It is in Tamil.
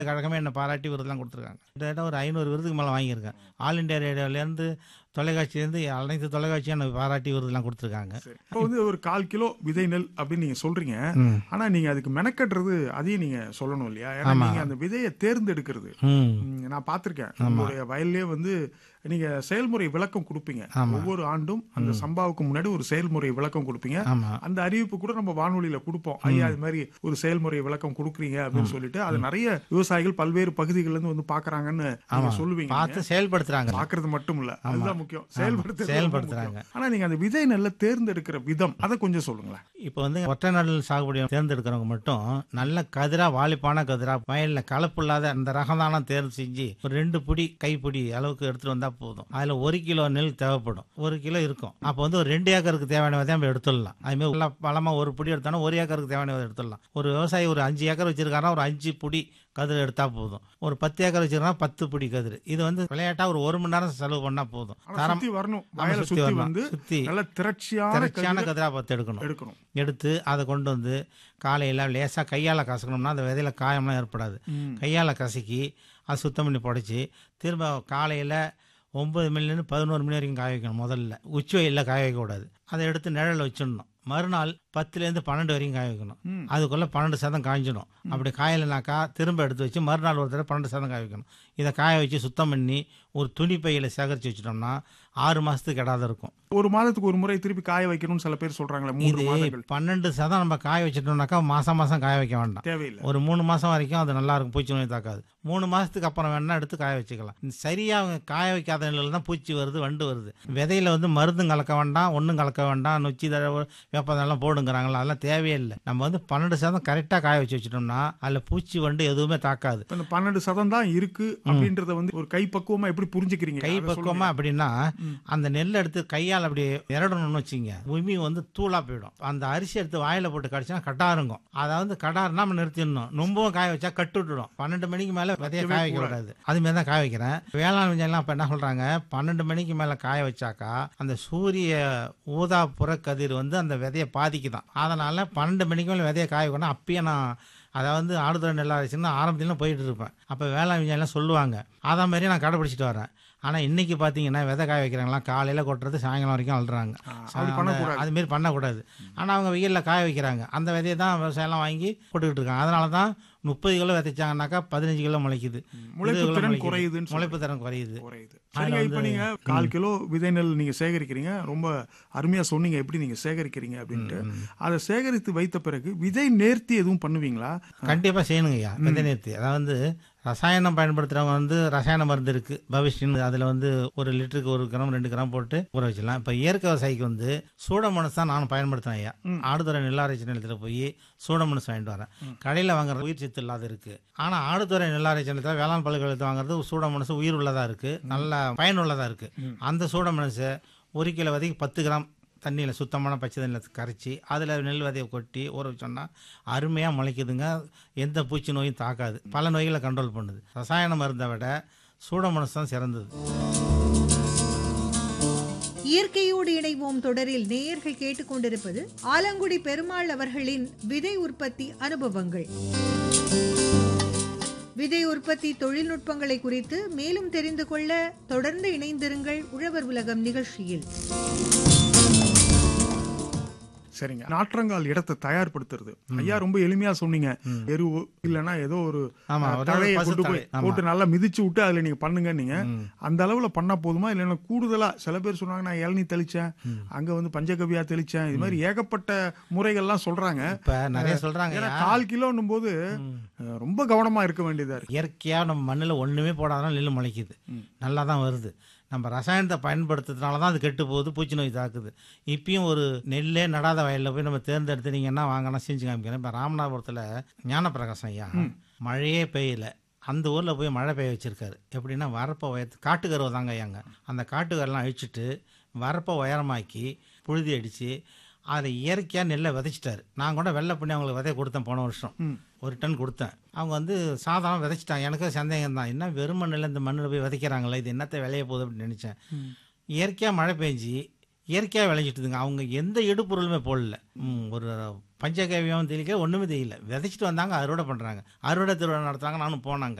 கழகமே என்னை பாராட்டி விருதுலாம் கொடுத்துருக்காங்க கிட்டத்தட்ட ஒரு ஐநூறு விருதுக்கு மேலே வாங்கியிருக்கேன் ஆல் இண்டியா ரேடியோலேருந்து தொலைக்காட்சியிலேருந்து அனைத்து தொலைக்காட்சியும் எனக்கு பாராட்டி விருதுலாம் கொடுத்துருக்காங்க சரி. இப்போ வந்து ஒரு கால் கிலோ விதை நெல் அப்படின்னு நீங்க சொல்றீங்க ம் ஆனா நீங்க அதுக்கு மெனக்கட்டுறது அதையும் நீங்க சொல்லணும் இல்லையா ஏன்னா ஆமா. நீங்க அந்த விதையை தேர்ந்தெடுக்கிறது ம் ம், நான் பார்த்திருக்கேன் உங்களுடைய வயல்லே வந்து நீங்க செயல்முறை விளக்கம் கொடுப்பீங்க ஆமா. ஒவ்வொரு ஆண்டும் அந்த சம்பாவுக்கு முன்னாடி ஒரு செயல்முறை விளக்கம் கொடுப்பீங்க ஆமாம் அந்த அறிவிப்பு கூட நம்ம வானொலியில கொடுப்போம் ஐயா இது மாதிரி ஒரு செயல்முறை விளக்கம் கொடுக்குறீங்க அப்படின்னு சொல்லிட்டு அது நிறைய விவசாயிகள் பல்வேறு பகுதிகள்ல இருந்து வந்து பாக்குறாங்கன்னு நீங்க சொல்லுவீங்க பார்த்து செயல்படுத்துகிறாங்க பாக்குறது மட்டும் இல்ல அதுதான் முக்கியம் செயல்படுத்துறது ரொம்ப செயல்படுத்துறாங்க. முக்கியம். ஆனா நீங்க அந்த விதை நெல்லை தேர்ந்தெடுக்கிற விதம் அதை கொஞ்சம் சொல்லுங்களேன் இப்போ வந்து ஒற்றை நெல் சாகுபடி தேர்ந்தெடுக்கிறவங்க மட்டும் நல்ல கதிரா வாலிப்பான கதிரா வயலில் கலப்பு இல்லாத அந்த ரகம் தானே தேர்வு செஞ்சு ஒரு ரெண்டு பிடி கைப்பிடி அளவுக்கு எடுத்துட்டு வந்தா போதும் அதுல ஒரு கிலோ நெல் தேவைப்படும் ஒரு கிலோ இருக்கும் அப்போ வந்து ஒரு ரெண்டு ஏக்கருக்கு தேவையான விதை நம்ம எடுத்துடலாம் அதுமாதிரி நல்லா பழமா ஒரு பிடி எடுத்தாலும் ஒரு ஏக்கருக்கு தேவையான விதை எடுத்துடலாம் ஒரு விவசாயி ஒரு அஞ்சு ஏக்கர் வச்சிருக்காருன்னா ஒரு அஞ்சு பிடி கதிர் எடுத்தா போதும் ஒரு பத்து ஏக்கர் வச்சிருக்காருன்னா பத்து பிடி கதிர் இது வந்து விளையாட்டா ஒரு ஒரு மணி நேரம் செலவு பண்ணா போதும் ஆனா தரம் சுத்தி வரணும் ஆமா, வயலை சுத்தி சுத்தி வரணும். வந்து சுத்தி நல்ல திரட்சியான திரட்சியான கதிரை கதிரா பார்த்து எடுக்கணும் எடுக்கணும் எடுத்து அதை கொண்டு வந்து காலையில் லேசாக கையால் கசக்கணும்னா அந்த விதையில காயம்லாம் ஏற்படாது ம். கையால் கசக்கி அதை சுத்தம் பண்ணி புடைச்சி திரும்ப காலையில் ஒம்பது மணிலேருந்து பதினோரு மணி வரைக்கும் காய வைக்கணும் முதல்ல உச்சி வெயிலில் காய வைக்கக்கூடாது அதை எடுத்து நிழலில் வச்சிடணும் மறுநாள் பத்துலேருந்து பன்னெண்டு வரைக்கும் காய வைக்கணும் ம். அதுக்குள்ளே பன்னெண்டு சதம் காய்ஞ்சிடும் அப்படி காயலைனாக்கா திரும்ப எடுத்து வச்சு மறுநாள் ஒரு தடவை பன்னெண்டு சதம் காய வைக்கணும் இதை காய வச்சு சுத்தம் பண்ணி ஒரு துணி பையில் சேகரித்து வச்சிட்டோம்னா ஆறு மாதத்துக்கு கெடாத இருக்கும் ஒரு மாதத்துக்கு ஒரு முறை திருப்பி காய வைக்கணும்னு சில பேர் சொல்றாங்களே மூன்று இது மாதங்கள் பன்னெண்டு சதம் நம்ம காய வச்சிட்டோம்னாக்கா மாசம் மாசம் காய வைக்க வேண்டாம் தேவையில்லை ஒரு மூணு மாசம் வரைக்கும் அது நல்லா இருக்கும் பூச்சி நோய் தாக்காது மூணு மாசத்துக்கு அப்புறம் வேணா எடுத்து காய வச்சுக்கலாம் இந்த சரியா அவங்க காய வைக்காத நிலையில தான் பூச்சி வருது வண்டு வருது விதையில வந்து மருந்தும் கலக்க வேண்டாம் ஒன்றும் கலக்க வேண்டாம் நொச்சி தடவை வேப்பதெல்லாம் போடுங்கிறாங்களா அதெல்லாம் தேவையே இல்லை நம்ம வந்து பன்னெண்டு சதம் கரெக்டாக காய வச்சு வச்சிட்டோம்னா அதில் பூச்சி வண்டு எதுவுமே தாக்காது இப்ப இந்த பன்னெண்டு சதம் தான் இருக்கு அப்படின்றத வந்து ஒரு கை பக்குவமா எப்படி புரிஞ்சுக்கிறீங்க கை அதை பக்குவமா அப்படின்னா அந்த நெல் எடுத்து கையால் அப்படி இரடணும்னு வச்சுங்க உமி வந்து தூளா போயிடும் அந்த அரிசி எடுத்து வாயில போட்டு கடிச்சா கட்டாருங்கும் அதாவது கடாருன்னா நம்ம நிறுத்திடணும் ரொம்பவும் காய வச்சா கட்டு விட்டுடும் பன்னெண்டு மணிக்கு மேல விதைய காய வைக்க கூடாது அது மாதிரி தான் காய வைக்கிறேன் வேளாண் விஞ்ஞானம் இப்ப என்ன சொல்றாங்க பன்னெண்டு மணிக்கு மேல காய வச்சாக்கா அந்த சூரிய ஊதா புற கதிர் வந்து அந்த விதைய பாதிக்குதான் அதனால பன்னெண்டு மணிக்கு மேல விதைய காய வைக்கணும் அப்பயே நான் அதாவது ஆடுதுறை நெல் அரிசின்னு ஆரம்பத்துல போயிட்டு இருப்பேன் அப்போ வேளாண் விஞ்ஞானம் சொல்லுவாங்க அதை மாதிரி நான் கடைபிடிச்சிட்டு வரேன் ஆனால் இன்னைக்கு பார்த்தீங்கன்னா விதை காய வைக்கிறாங்களாம் காலையில் கொட்டுறது சாயங்காலம் வரைக்கும் அழுறாங்க ஆ, அப்படி பண்ணக்கூடாது அது மாரி பண்ணக்கூடாது ஆனால் அவங்க வெயிலில் காய வைக்கிறாங்க அந்த விதையை தான் விவசாயம்லாம் வாங்கி போட்டுக்கிட்டு இருக்காங்க அதனால தான் முப்பது கிலோ விதைச்சாங்கனாக்கா பதினஞ்சு கிலோ முளைக்குது முளைப்பு இருபது கிலோ திறன் முளைக்குது. குறையுதுன்னு முளைப்பு திறன் குறையுது குறையுது சரிங்க இப்ப நீங்க கால் கிலோ விதை நெல் நீங்க சேகரிக்கிறீங்க ரொம்ப அருமையா சொன்னீங்க எப்படி நீங்க சேகரிக்கிறீங்க அப்படின்ட்டு அதை சேகரித்து வைத்த பிறகு விதை நேர்த்தி எதுவும் பண்ணுவீங்களா கண்டிப்பாக செய்யணுங்கய்யா விதை நிறுத்தி அதாவது ரசாயனம் பயன்படுத்துறவங்க வந்து ரசாயன மருந்து இருக்கு பவிஷ்யன் அதில் வந்து ஒரு லிட்டருக்கு ஒரு கிராம் ரெண்டு கிராம் போட்டு ஊற வச்சிடலாம் இப்போ இயற்கை விவசாயிக்கு வந்து சூடமனசு தான் நான் பயன்படுத்தினேன் ஐயா ஆடுதுறை நெல்லாராய்ச்சி நிலையத்தில் போய் சூடமனசு வாங்கிட்டு வரேன் கடையில் வாங்குறது உயிர் சத்து இல்லாத இருக்கு ஆனால் ஆடுதுறை நெல்லாராய்ச்சி நிலையத்தில் வேளாண் பல்கலைக்கழகத்தில் வாங்குறது சூடமனசு உயிர் உள்ளதா இருக்கு நல்ல பயனுள்ளதா இருக்கு அந்த சூடமனசு ஒரு கிலோ விதைக்கு பத்து கிராம் தண்ணியில் சுத்தமான பச்சை தண்ணியில் கரைச்சி அதில் நெல் விதையை கொட்டி ஊற வச்சோம்னா அருமையாக முளைக்குதுங்க எந்த பூச்சி நோயும் தாக்காது பல நோய்களை கண்ட்ரோல் பண்ணுது ரசாயன மருந்தை விட சூடமனசு தான் சிறந்தது இயற்கையோடு இணைவோம் தொடரில் நேயர்கள் கேட்டுக்கொண்டிருப்பது ஆலங்குடி பெருமாள் அவர்களின் விதை உற்பத்தி அனுபவங்கள் விதை உற்பத்தி தொழில்நுட்பங்களை குறித்து மேலும் தெரிந்து கொள்ள தொடர்ந்து இணைந்திருங்கள் உழவர் உலகம் நிகழ்ச்சியில் சரிங்க நாற்றங்கால் இடத்தை தயார்படுத்துறது ஐயா ரொம்ப எளிமையா சொன்னீங்க எருவு இல்லைன்னா ஏதோ ஒரு ஆமா, அஹ், ஒரு தழையை பசு கொண்டு தழை. போய் ஆமா. போட்டு நல்லா மிதிச்சு விட்டு அதுல நீங்க பண்ணுங்க நீங்க அந்த அளவுல பண்ணா போதுமா இல்லைன்னா கூடுதலா சில பேர் சொன்னாங்க நான் இளநீ தெளிச்சேன் அங்க வந்து பஞ்சகவியா தெளிச்சேன் இது மாதிரி ஏகப்பட்ட முறைகள்லாம் சொல்றாங்க இப்போ நிறைய சொல்கிறாங்க ஏன்னா கால் கிலோன்னும் போது அஹ், ரொம்ப கவனமா இருக்க வேண்டியதா இருக்கு இயற்கையாக நம்ம மண்ணில் ஒன்றுமே போடாதான் நெல் முளைக்குது நல்லா தான் வருது நம்ம ரசாயனத்தை பயன்படுத்துறதுனால தான் அது கெட்டு போகுது பூச்சி நோய் தாக்குது இப்பயும் ஒரு நெல்லே நடாத வயலில் போய் நம்ம தேர்ந்தெடுத்து நீங்கள் என்ன வாங்கினா செஞ்சு காமிக்கிறேன் இப்போ ராமநாதபுரத்தில் ஞானப்பிரகாசம் ஐயா மழையே பெய்யல அந்த ஊரில் போய் மழை பெய்ய வச்சிருக்காரு எப்படின்னா வரப்பை உயர்த்து காட்டுக்கருவை தாங்க ஐயாங்க அந்த காட்டுக்கரெல்லாம் அழிச்சிட்டு வரப்பை உயரமாக்கி புழுதி அடித்து அதில் இயற்கையாக நெல்லை விதைச்சிட்டாரு நான் கூட வெள்ளை பண்ணி அவங்களுக்கு விதைய கொடுத்தேன் போன வருஷம் ஒரு டன் கொடுத்தேன் அவங்க வந்து சாதாரண விதைச்சிட்டாங்க எனக்கு சந்தேகம் தான் என்ன வெறும் மண்ணில் இந்த மண்ணில் போய் விதைக்கிறாங்களே இது என்னத்தை விளைய போகுது அப்படின்னு நினச்சேன் இயற்கையாக மழை பெஞ்சு இயற்கையாக விளைஞ்சிட்டுதுங்க அவங்க எந்த இடுப்பொருளுமே போடல ம், ஒரு பஞ்சகவியம் தெளிக்க ஒன்றுமே தெரியல விதைச்சிட்டு வந்தாங்க அறுவடை பண்ணுறாங்க அறுவடை திருவிழா நடத்துறாங்க நானும் போனாங்க